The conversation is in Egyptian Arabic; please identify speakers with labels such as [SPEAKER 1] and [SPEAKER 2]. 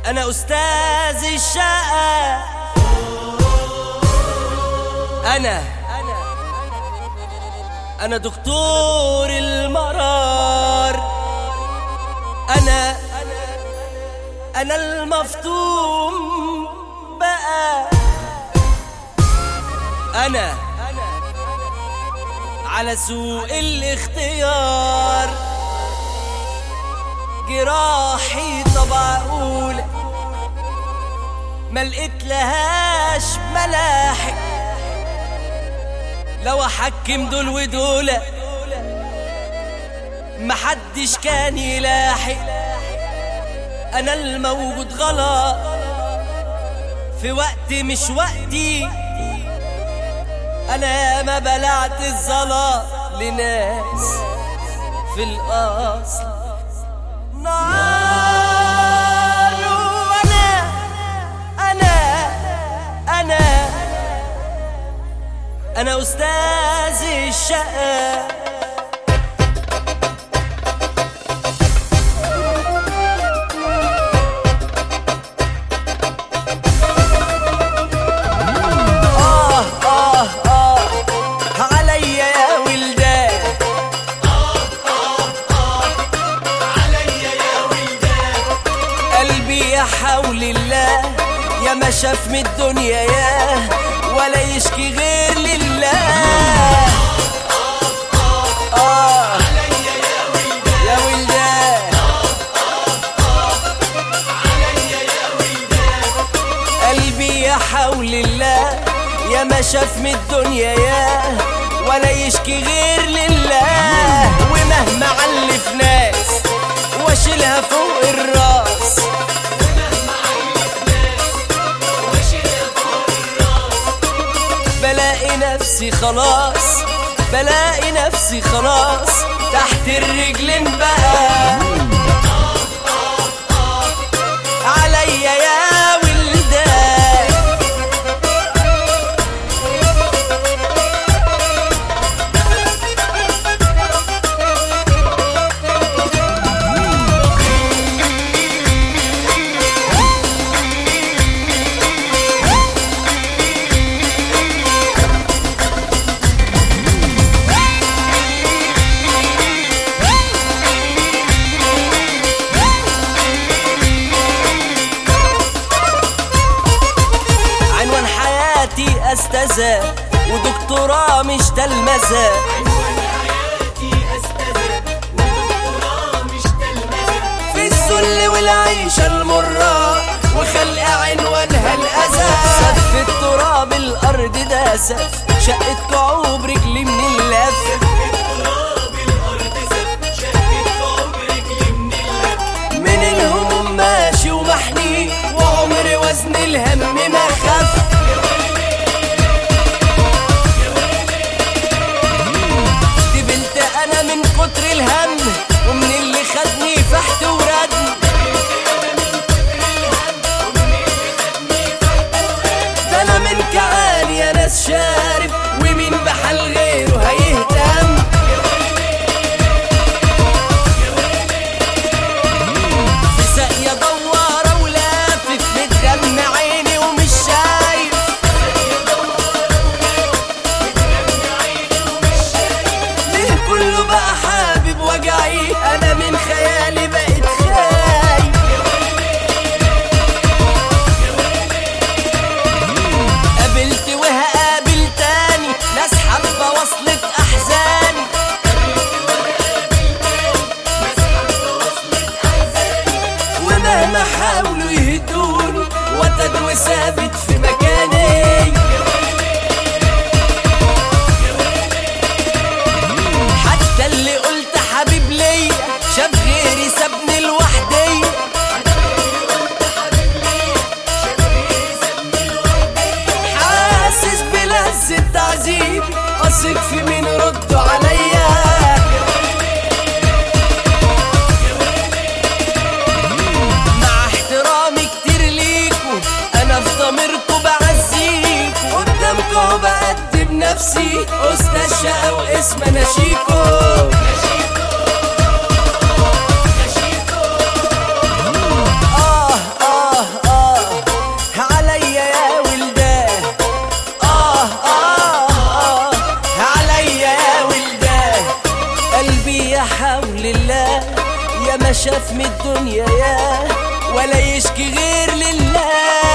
[SPEAKER 1] انا استاذ الشقة انا انا دكتور المرار انا انا المفتون بقى انا على سوء الاختيار جراحي طبع اولى ما لقيت لهاش ملاحق لو احكم دول ودول محدش كان يلاحق انا الموجود غلط في وقت مش وقتي انا ما بلعت الزلط لناس في الاصل نار وانا انا انا انا استاذ الشقه آه آه آه عليا يا ولدان قلبي يا حول الله يا ما شاف من الدنيا يا ولا يشكي غير لله آه يا ولدان قلبي يا حول الله يا ما شاف من الدنيا يا ولا يشكي غير لله ومهما علف ناس واشيلها فوق الراس بلاقي نفسي خلاص بلاقي نفسي خلاص تحت الرجلين بقى عليا يا ولدان عنوان حياتي استاذة ودكتوراه مش تلمذة في الذل والعيشة المرة وخلق عنوانها الأذى سف التراب الأرض ده سف شقة كعوب رجلي من اللف من الهموم ماشي ومحني وعمري وزن الهم ما خف دبلت انا من كتر الهم ومن اللي خدني فحت وردني ده انا من كعان يا ناس شارب ومين بحال غيره هيهتم في ساقية دوارة ولافف متدم عيني ومش شايف ليه كله بقى حابب وجعي انا من خيالي بقيت خايف قابلت وهقابل تاني ناس حابة وصلت احزاني ومهما حاولوا يهدوني وتدوي ثابت في مكاني حتى اللي قلت حبيب ليا شاف غيري سابني لوحدي حاسس بلذة تعذيب اثق في مين ردوا عليا مع احترامي كتير ليكوا انا في ضميركوا بعزيكوا قدامكوا بقدم نفسي استاذ شقا واسم انا شيكو آه آه الدنيا يا ولا يشكي غير لله